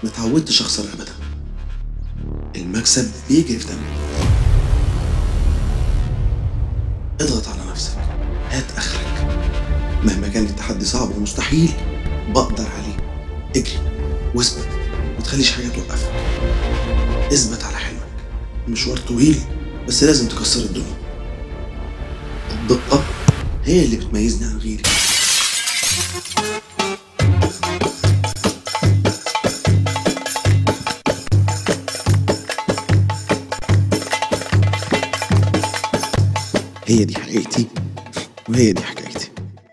ما اتعودتش اخسر ابدا المكسب بيجري في دمي اضغط على نفسك هات اخرك مهما كان التحدي صعب ومستحيل بقدر عليه اجري واثبت ما تخليش حاجه توقفك اثبت على حلمك المشوار طويل بس لازم تكسر الدنيا الدقة هي اللي بتميزني عن غيري هي دي حقيقتي وهي دي حكايتي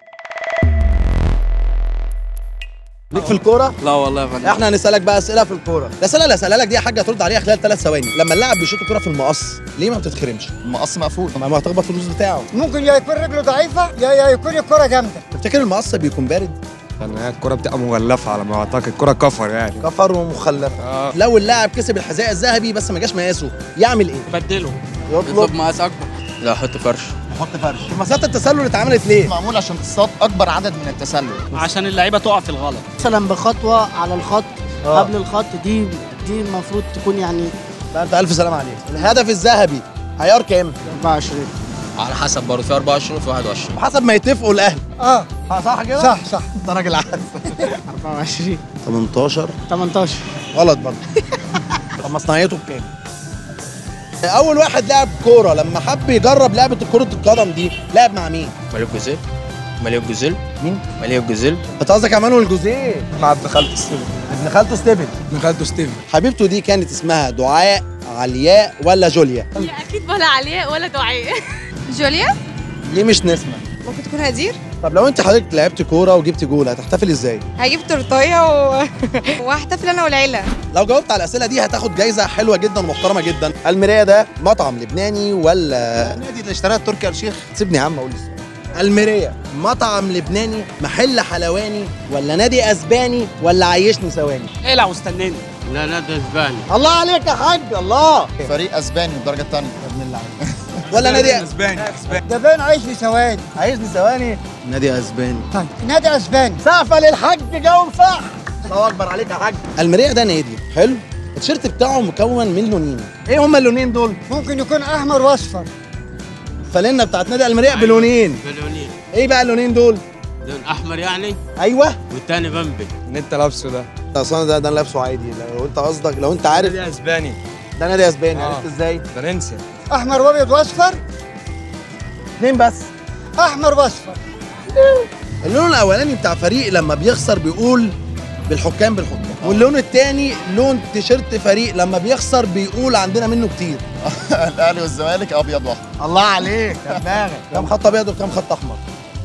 ليك في الكوره لا والله يا فندم احنا هنسالك بقى اسئله في الكوره الاسئله اللي هسالها لك دي يا حاج هترد عليها خلال ثلاث ثواني لما اللاعب بيشوط الكوره في المقص ليه ما بتتخرمش المقص مقفول ما ما هتخبط في الفلوس بتاعه ممكن يا يكون رجله ضعيفه يا يا يكون الكره جامده تفتكر المقص بيكون بارد لان هي الكرة بتبقى مغلفة على ما اعتقد الكرة كفر يعني كفر ومخلف اه لو اللاعب كسب الحذاء الذهبي بس ما جاش مقاسه يعمل ايه بدله يطلب يطلب مقاس اكبر لا حط فرش يحط فرش مسات التسلل اتعملت ليه معمول عشان تصطاد اكبر عدد من التسلل عشان اللعيبه تقع في الغلط مثلا بخطوه على الخط آه. قبل الخط دي دي المفروض تكون يعني لا انت الف سلام عليك الهدف الذهبي عيار كام 24 على حسب برضه في 24 وفي 21 بحسب ما يتفقوا الاهلي اه صح كده صح صح انت راجل عارف 24 18 18 غلط برضه طب مصنعيته بكام؟ اول واحد لعب كوره لما حب يجرب لعبه كره القدم دي لعب مع مين؟ مليك جوزيل مليك جوزيل مين؟ مليك جوزيل انت قصدك على مانويل جوزيه مع ابن خالته ستيفن ابن خالته ستيفن ابن خالته ستيفن حبيبته دي كانت اسمها دعاء علياء ولا جوليا؟ اكيد ولا علياء ولا دعاء جوليا ليه مش نسمه؟ ممكن تكون هدير طب لو انت حضرتك لعبت كوره وجبت جول هتحتفل ازاي؟ هجيب تورتايه و... وهحتفل انا والعيله لو جاوبت على الاسئله دي هتاخد جايزه حلوه جدا ومحترمه جدا المرايه ده مطعم لبناني ولا النادي اللي اشتراه تركي آل الشيخ سيبني يا عم اقول السؤال. المرايه مطعم لبناني محل حلواني ولا نادي اسباني ولا عيشني ثواني اقلع واستناني لا نادي اسباني الله عليك يا حاج الله فريق اسباني الدرجه الثانيه ولا نادي اسباني ده باين عايش لي ثواني عايزني ثواني نادي اسباني طيب نادي اسباني سقفه للحاج جاوب صح الله اكبر عليك يا حاج المرايه ده نادي حلو التيشيرت بتاعه مكون من لونين ايه هما اللونين دول ممكن يكون احمر واصفر الفانلة بتاعت نادي المرايه بلونين بلونين ايه بقى اللونين دول لون احمر يعني ايوه والتاني بمبي اللي انت لابسه ده اصلا ده ده أنا لابسه عادي لو انت قصدك لو انت عارف نادي اسباني ده نادي اسباني آه. عرفت ازاي فالنسيا احمر وابيض واصفر اتنين بس احمر واصفر اللون الاولاني بتاع فريق لما بيخسر بيقول بالحكام بالحكام واللون التاني لون تيشيرت فريق لما بيخسر بيقول عندنا منه كتير الاهلي والزمالك ابيض واحمر الله عليك يا دماغك كام خط ابيض وكام خط احمر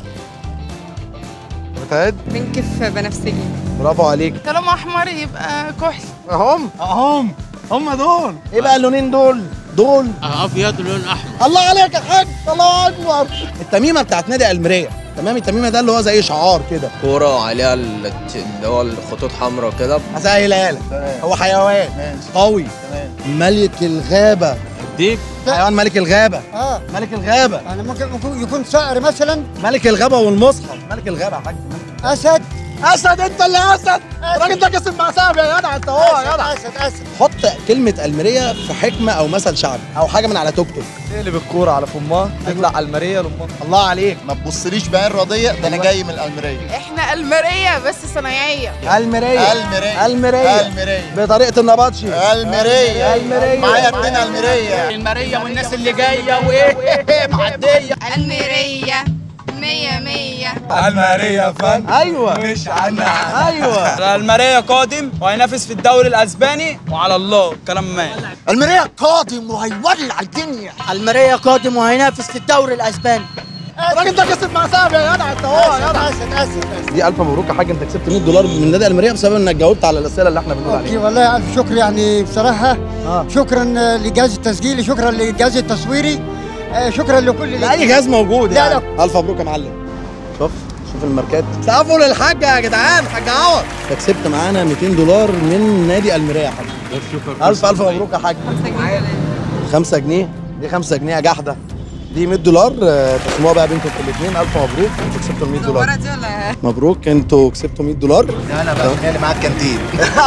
متعد بنكف بنفسجي برافو عليك طالما احمر يبقى كحل اهم اهم هم دول ايه بقى اللونين دول دول ابيض ولون احمر الله عليك يا حاج الله اكبر التميمه بتاعت نادي المريه تمام التميمه ده اللي هو زي شعار كده كورة وعليها ال- اللي هو الخطوط حمراء كده هسهلها لك هو حيوان ماشي قوي تمام ملك الغابه ديب حيوان ملك الغابه اه ملك الغابه يعني ممكن ممكن يكون صقر مثلا ملك الغابه والمصحف ملك الغابه يا حاج اسد اسد انت اللي اسد الراجل ده كسب مع سبب يا جدع انت هو يا جدع اسد اسد حط كلمه المريه في حكمه او مثل شعبي او حاجه من على توك توك تقلب الكورة على فمها تطلع على المارية لأمها الله عليك ما تبصليش بعين راضيه ده انا جاي من المريه احنا المريه بس صناعيه المريه المريه المريه المريه بطريقه النبطشي المريه المرية. معايا اتنين المريه المارية والناس اللي جايه وايه معديه المريه مية مية المارية فن ايوه مش عنها ايوه المارية قادم وهينافس في الدوري الاسباني وعلى الله كلام ما المرية قادم وهيولع الدنيا الماريا قادم وهينافس في الدوري الاسباني الراجل ده كسب مع سبب يا جدع انت هو يا جدع اسد اسد اسد دي الف مبروك يا حاج انت كسبت 100 دولار من نادي المريه بسبب انك جاوبت على الاسئله اللي احنا بنقول اوكي عليها والله الف شكر يعني بصراحه اه شكرا لجهاز التسجيل شكرا للجهاز التصويري آه، شكرا لكل لا اي جهاز موجود لا، يعني الف مبروك يا معلم شوف شوف الماركات سقفوا للحاج يا جدعان حاج عوض انت كسبت معانا 200 دولار من نادي المريه يا حاج الف الف مبروك يا حاج 5 جنيه دي 5 جنيه يا جحده دي 100 دولار آه، تقسموها بقى بينكم انتوا الاثنين الف مبروك انتوا كسبتوا ال 100 دولار دي ولا مبروك انتوا كسبتوا 100 دولار انا بقى انا اللي معاك كانتين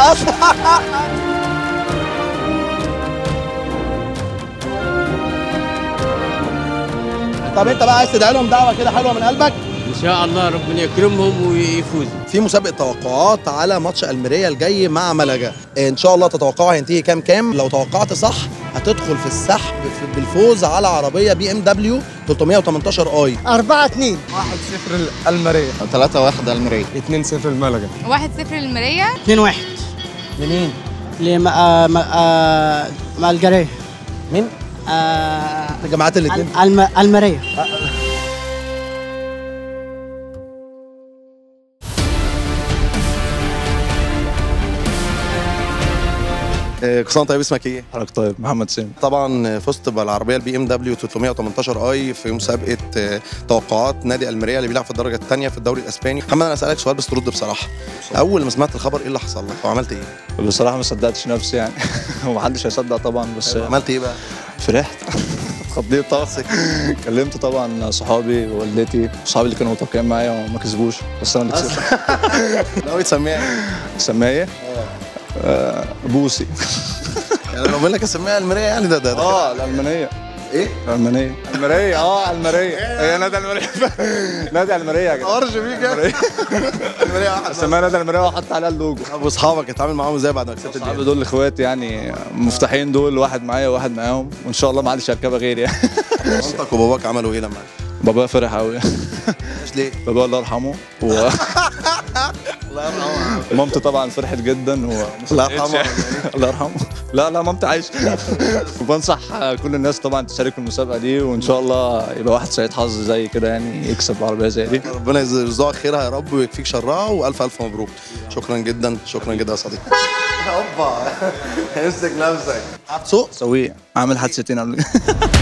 طب انت بقى عايز تدعي لهم دعوه كده حلوه من قلبك ان شاء الله ربنا يكرمهم ويفوزوا في مسابقه توقعات على ماتش الميريا الجاي مع ملجا ان شاء الله تتوقعوا هينتهي كام كام لو توقعت صح هتدخل في السحب في- بالفوز على عربيه بي ام دبليو 318 اي 4 2 1-0 الماريا 3 1 الميريا 2-0 الملجا واحد صفر للمراية 2 1 لمين؟ لما ما مع الجريه مين؟ آه، الجماعات الاثنين الم- الماريه كل سنه طيب اسمك ايه؟ حضرتك طيب محمد سامي طبعا فزت بالعربيه البي ام دبليو 318 اي في مسابقه آه، توقعات نادي الميريا اللي بيلعب في الدرجه الثانيه في الدوري الاسباني محمد انا اسالك سؤال بس ترد بصراحه اول ما سمعت الخبر ايه اللي حصل لك وعملت ايه بصراحه ما صدقتش نفسي يعني ومحدش هيصدق طبعا بس عملت ايه بقى فرحت اتخضيت طبعا كلمت طبعا صحابي ووالدتي صحابي اللي كانوا متوقعين معايا وما كسبوش بس انا اللي كسبت ناوي تسميها ايه سماها ايه؟ آه، بوسي يعني لو بقول لك اسميها الميريا يعني ده ده, ده اه الالمانيه ايه الالمانيه الماريه اه الماريه هي نادي الماريه نادي الماريه يا جدع قرش بيك يا الميريا واحد سماها نادي الماريه وحط عليها اللوجو طب واصحابك اتعامل معاهم ازاي بعد ما كسبت صحابي الدوري دول اخواتي يعني مفتاحين دول واحد معايا وواحد معاهم وان شاء الله ما حدش هيركبها غيري يعني مامتك وباباك عملوا ايه لما بابا فرح قوي عرفت ليه؟ بابا الله يرحمه و الله يرحمه مامتي طبعا فرحت جدا و الله يرحمه الله يرحمه لا لا مامتي عايشه وبنصح كل الناس طبعا تشارك في المسابقه دي وان شاء الله يبقى واحد سعيد حظ زي كده يعني يكسب عربيه زي دي ربنا يرزقك خيرها يا رب ويكفيك شرها والف الف مبروك شكرا جدا شكرا جدا يا صديقي اوبا امسك نفسك هتسوق سويه عامل حادثتين قبل كده